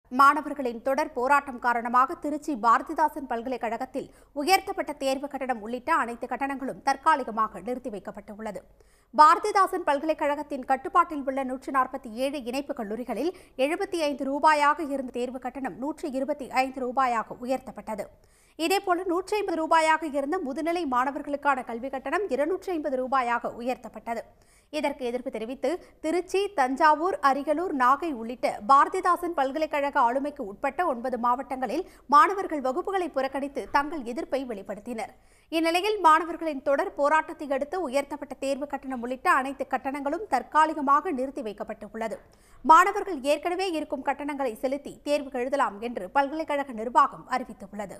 மாணவர்களின் தொடர் போராட்டம் காரணமாக திருச்சி பாரதிதாசன் பல்கலைக்கழகத்தில் உயர்த்தப்பட்ட தேர்வு கட்டணம் உள்ளிட்ட அனைத்து கட்டணங்களும் தற்காலிகமாக நிறுத்தி வைக்கப்பட்டுள்ளது பாரதிதாசன் பல்கலைக்கழகத்தின் கட்டுப்பாட்டில் உள்ள நூற்று நாற்பத்தி ஏழு இணைப்பு கல்லூரிகளில் எழுபத்தி ஐந்து ரூபாயாக இருந்த தேர்வு கட்டணம் நூற்று இருபத்தி ஐந்து ரூபாயாக உயர்த்தப்பட்டது இதேபோல நூற்றி ஐம்பது ரூபாயாக இருந்த முதுநிலை மாணவர்களுக்கான கல்விக் கட்டணம் இருநூற்றி ஐம்பது ரூபாயாக உயர்த்தப்பட்டது இதற்கு எதிர்ப்பு தெரிவித்து திருச்சி தஞ்சாவூர் அரியலூர் நாகை உள்ளிட்ட பாரதிதாசன் பல்கலைக்கழக ஆளுமைக்கு உட்பட்ட ஒன்பது மாவட்டங்களில் மாணவர்கள் வகுப்புகளை புறக்கணித்து தங்கள் எதிர்ப்பை வெளிப்படுத்தினர் இந்நிலையில் மாணவர்களின் தொடர் போராட்டத்தை அடுத்து உயர்த்தப்பட்ட தேர்வு கட்டணம் உள்ளிட்ட அனைத்து கட்டணங்களும் தற்காலிகமாக நிறுத்தி வைக்கப்பட்டுள்ளது மாணவர்கள் ஏற்கனவே இருக்கும் கட்டணங்களை செலுத்தி தேர்வு எழுதலாம் என்று பல்கலைக்கழக நிர்வாகம் அறிவித்துள்ளது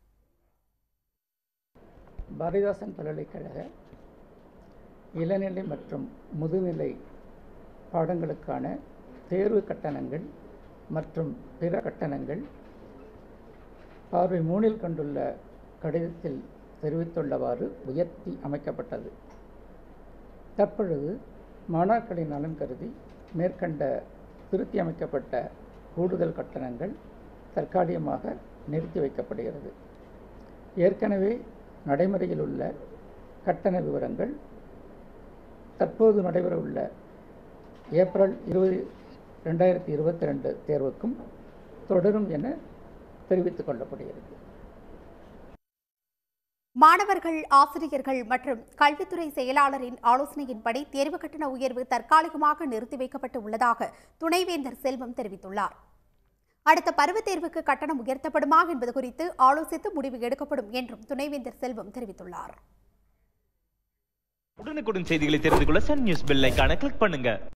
பாரதிதாசன் பல்கலைக்கழக இளநிலை மற்றும் முதுநிலை பாடங்களுக்கான தேர்வு கட்டணங்கள் மற்றும் பிற கட்டணங்கள் பார்வை மூணில் கண்டுள்ள கடிதத்தில் தெரிவித்துள்ளவாறு உயர்த்தி அமைக்கப்பட்டது தற்பொழுது மாணாக்கரின் நலன் கருதி மேற்கண்ட திருத்தி அமைக்கப்பட்ட கூடுதல் கட்டணங்கள் தற்காலிகமாக நிறுத்தி வைக்கப்படுகிறது ஏற்கனவே நடைமுறையில் உள்ள கட்டண விவரங்கள் தற்போது நடைபெறவுள்ள ஏப்ரல் இருபது ரெண்டாயிரத்தி இருபத்தி ரெண்டு தேர்வுக்கும் தொடரும் என தெரிவித்துக் கொள்ளப்படுகிறது மாணவர்கள் ஆசிரியர்கள் மற்றும் கல்வித்துறை செயலாளரின் ஆலோசனையின்படி தேர்வு கட்டண உயர்வு தற்காலிகமாக நிறுத்தி வைக்கப்பட்டு உள்ளதாக துணைவேந்தர் செல்வம் தெரிவித்துள்ளார் அடுத்த பருவத் தேர்வுக்கு கட்டணம் உயர்த்தப்படுமா என்பது குறித்து ஆலோசித்து முடிவு எடுக்கப்படும் என்றும் துணைவேந்தர் செல்வம் தெரிவித்துள்ளார் உடனுக்குடன் செய்திகளை தெரிந்து கொள்ள சன் நியூஸ் பெல் ஐகானை கிளிக் பண்ணுங்க